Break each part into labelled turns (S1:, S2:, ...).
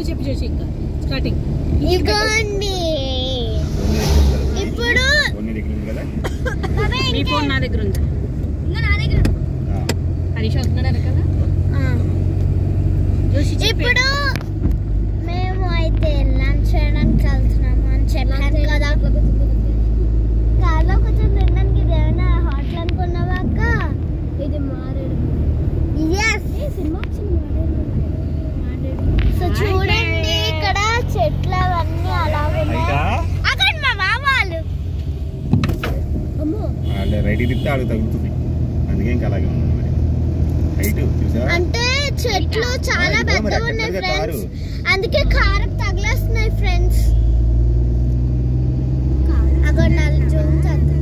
S1: చెప్పి చేసి ఇంకా స్టార్టింగ్
S2: ఇదిగోండి ఇప్పుడు
S3: కొన్ని దగ్గర ఉంది కదా
S1: మీ ఫోన్ నా దగ్గర ఉందా
S3: ఆ.
S1: హరీష్ వస్తున్నాడు కదా
S2: ఇప్పుడు మేము అయితే లంచ్ చేయడానికి వెళ్తున్నాము అని చెప్పాను కదా కార్లో కొంచెం తినడానికి ఇది ఏమైనా హోటల్ అనుకున్నావా అక్క ఇది మారేడు సినిమా సో చూడండి ఇక్కడ చెట్లు అవన్నీ అలా ఉన్నాయి
S3: హైటా
S2: అక్కడ మా మామ వాళ్ళు
S3: అంటే రైట్ తిప్పితే ఆడికి తగులుతుంది అందుకే ఇంకా అలాగే ఉంది మరి హైట్ చూసావా
S2: అంటే చెట్లు చాలా
S3: ఆ, ఇదిగో మరి
S2: పెద్దగా ఉన్నాయి
S3: అక్కడ కారు.
S2: ఫ్రెండ్స్ అందుకే కారకు తగిలేస్తున్నాయి ఫ్రెండ్స్ అక్కడ నాలుగు జూమ్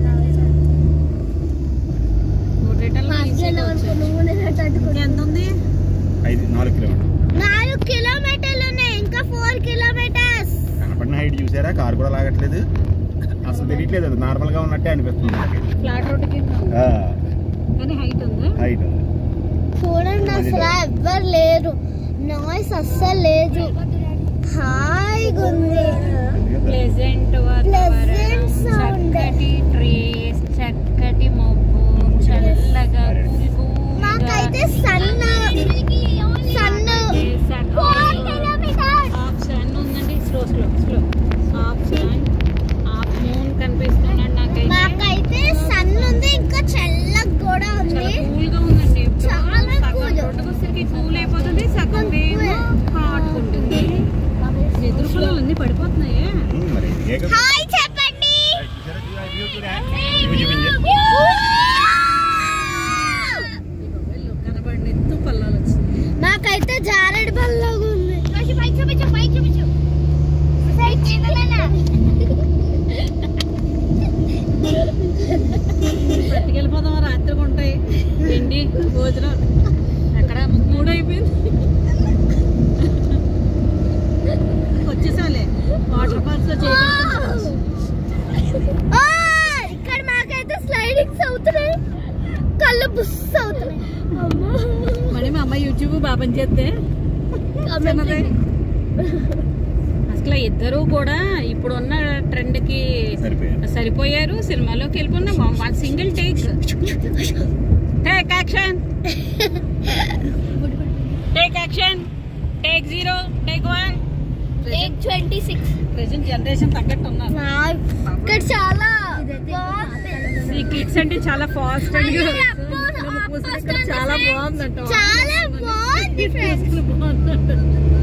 S1: ఎంత ఉంది
S3: ఐదు నాలుగు కిలోమీటర్
S2: నాలుగు కిలోమీటర్లు ఉన్నాయి ఇంకా ఫోర్ కిలోమీటర్స్
S3: కనపడిన హైట్ చూసారా కారు కూడా లాగట్లేదు అసలు తెలియట్లేదు అది నార్మల్ గా ఉన్నట్టే అనిపిస్తుంది నాకు
S1: ఫ్లాట్ రోడ్ కింద ఉంది.
S3: ఆ,
S1: కానీ హైట్ ఉందా
S3: హైట్ ఉంది
S2: చూడండి అసలు ఎవ్వరు లేరు నాయిస్ అస్సలు లేదు హాయిగా ఉంది
S1: ప్లెజెంట్
S2: Pleasant sound.
S1: చక్కటి ట్రీస్ చక్కటి మబ్బు చల్లగా
S2: మాకైతే సన్న సన్న ఫోర్ కిలోమీటర్స్
S1: హాఫ్ సన్ ఉందండి slow slow slow half sun half moon కనిపిస్తున్నాడు నాకైతే
S2: మాకైతే సన్ ఉంది ఇంకా చల్లగా కూడా
S1: చాలా
S2: ఉంది
S1: కూల్ గా ఉందండి
S2: చాలా
S1: సగం
S2: cool.
S1: రోడ్డుకు వచ్చేసరికి కూల్ అయిపోతుంది సగం వేమో హాట్ ఉంటుంది ఎదురు పొలాలు అన్ని పడిపోతున్నాయి
S3: ఉమ్, మరి ఇదే కదా.
S2: హాయ్ చెప్పండి
S3: చూసారా? చూసారా? వ్యూ చూడా? వ్యూ చూపించు.
S1: కనబడిన ఎత్తు పల్లాలు వచ్చింది
S2: మాకైతే జారెడు బల్లగా ఉంది పైకి చూపించు పైకి చూపించు
S1: పట్టుకెళ్ళిపోదాం రాత్రి ఉంటాయి తిండి భోజనం ఎక్కడ మూడు అయిపోయింది వచ్చేసాలే వాటర్ ఫాల్స్ లో చేయగలుగుతాం
S2: ఆ, ఇక్కడ మాకైతే స్లైడింగ్స్ అవుతున్నాయి కళ్ళు బుస్ అవుతున్నాయి
S1: మళ్ళీ మా అమ్మ యూట్యూబ్ బాగా పనిచేస్తే చిన్నదే. అసలు ఇద్దరు కూడా ఇప్పుడున్న ట్రెండ్ కి
S3: సరిపోయారు
S1: సరిపోయారు సినిమాలోకి వెళ్ళిపోయినా single take take action take action take zero take one
S2: twenty six
S1: present generation తగ్గట్టు ఉన్నారు
S2: ఇక్కడ చాలా బాగుంది.
S1: ఈ కిడ్స్ అంటే చాలా ఫాస్ట్
S2: అయ్యో, అబ్బో,
S1: చాలా బాగుందంట
S2: చాలా బాగుంది ఫ్రెండ్స్
S1: బాగుందంట